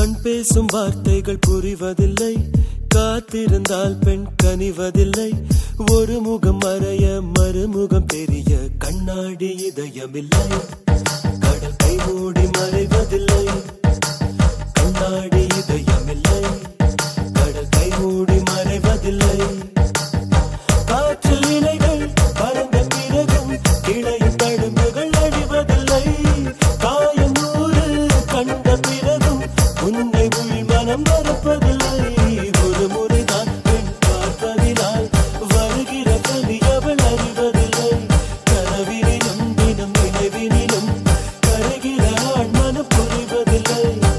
கண் பேசும் வார்த்தைகள் புரிவதில்லை காத்திருந்தால் பெண் கனிவதில்லை ஒரு முகம் மறைய மறுமுகம் தெரிய கண்ணாடி இதயமில்லை கடல் கை மூடி மறைவதில்லை கண்ணாடி இதயமில்லை கடல் கை மூடி மறைவதில்லை காற்றில் இலைகள் பறந்த பிறகும் கிளையின் தழும்புகள் அழிவதில்லை காயம் நூறு கண்ட பிறகும் உன்னை உள் மனம் மறப்பதில்லை ஒரு முறைதான் பெண் பார்ப்பதினால் வருகிற கவி அவள் அறிவதில்லை கனவினிலும் தினம் நினைவினிலும் கருகிற ஆண் மனம் புரிவதில்லை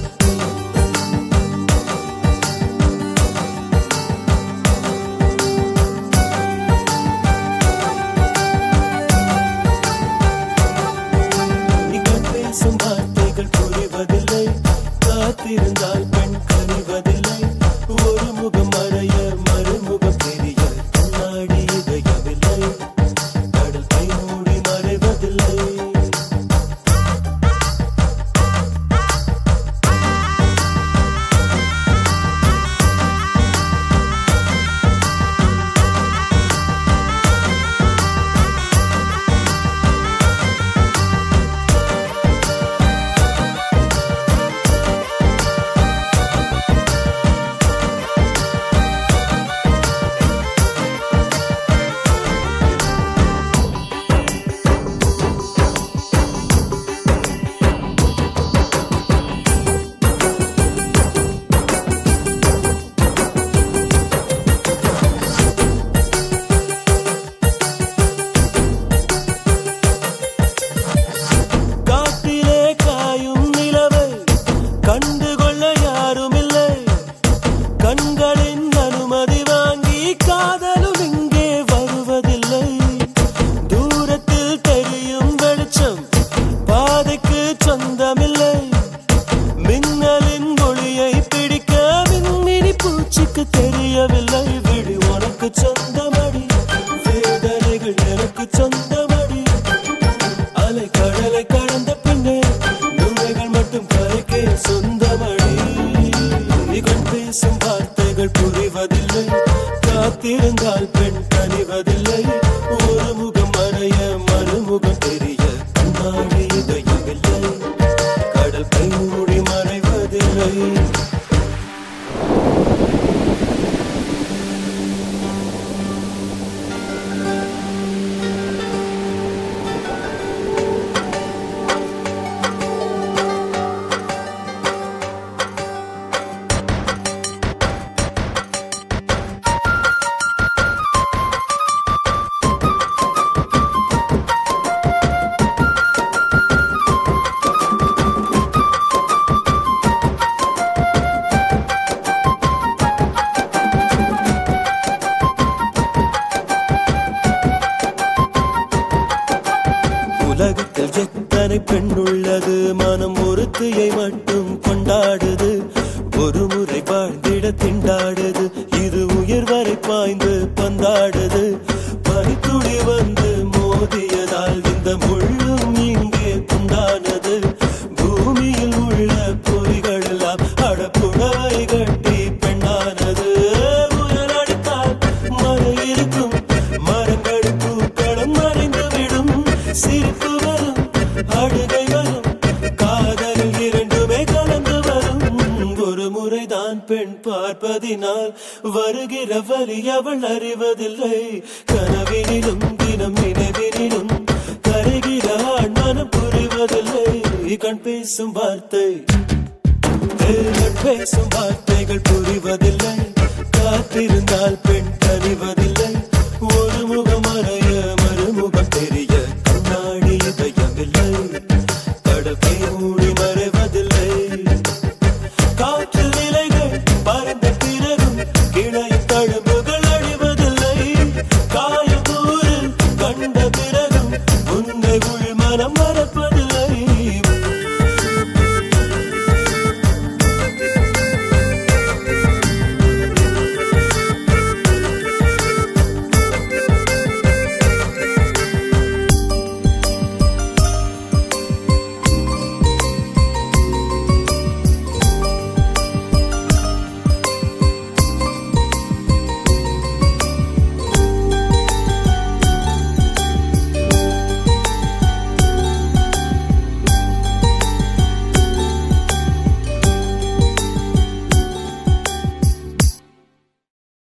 இவன் பேசும் வார்த்தைகள் புரிவதில்லை காத்திருந்தால் பெண் கனிவதில்லை ஒரு முகம் மறைய மறுமுகம் தெரிய கண்ணாடி இதயமில்லை கடல் கை மூடி மறைவதில்லை காட்டிலே காயும் நிலவை கண்டுகொள்ள யாருமில்லை கண்களின் அனுமதி வாங்கி காதலும் இங்கே வருவதில்லை தூரத்தில் தெரியும் வெளிச்சம் பாதைக்கு சொந்தமில்லை மின்னலின் ஒளியை பிடிக்க மின்மினி பூச்சிக்கு தெரியவில்லை விழி உனக்கு சொந்தமடி வேதனைகள் எனக்கு சொந்தமடி அலை கடலை கடந்த பின்னே நுழைகள் மட்டும் கரைக்கே சொந்தமடி இகழ் பேசும் வார்த்தைகள் புரிவதில்லை காத்திருந்தால் பெண் கனிவதில்லை ஒரு முகம் மறைய மறுமுகம் தெரிய கண்ணாடி இதயமில்லை கடல் கை மூடி மறைவதில்லை உலகத்தில் எத்தனை பெண் உள்ளது மனம் ஒருத்தியை மட்டும் கொண்டாடுது ஒரு முறை வாழ்ந்திட திண்டாடுது இது உயர் வரை பாய்ந்து பந்தாடுது பனித்துளி வந்து மோதியதால் இந்த முள்ளும் இங்கே துண்டானது பூமியில் உள்ள பொறிகள் எல்லாம் அடப்புடவை கட்டி பெண்ணானது புயல் அடித்தால் மழை இருக்கும் மரங்கள் பூக்களும் மறைந்து விடும் சிரிப்பு வரும் அழுகை வரும் காதலில் இரண்டுமே கலந்து வரும் ஒரு முறைதான் பெண் பார்ப்பதினால் வருகிற வலி அவள் அறிவதில்லை கனவினிலும் தினம் நினைவினிலும் கருகிற ஆண் மனம் புரிவதில்லை கண் பேசும் வார்த்தை கண் பேசும் வார்த்தைகள் புரிவதில்லை காத்திருந்தால் பெண் கனிவதில்லை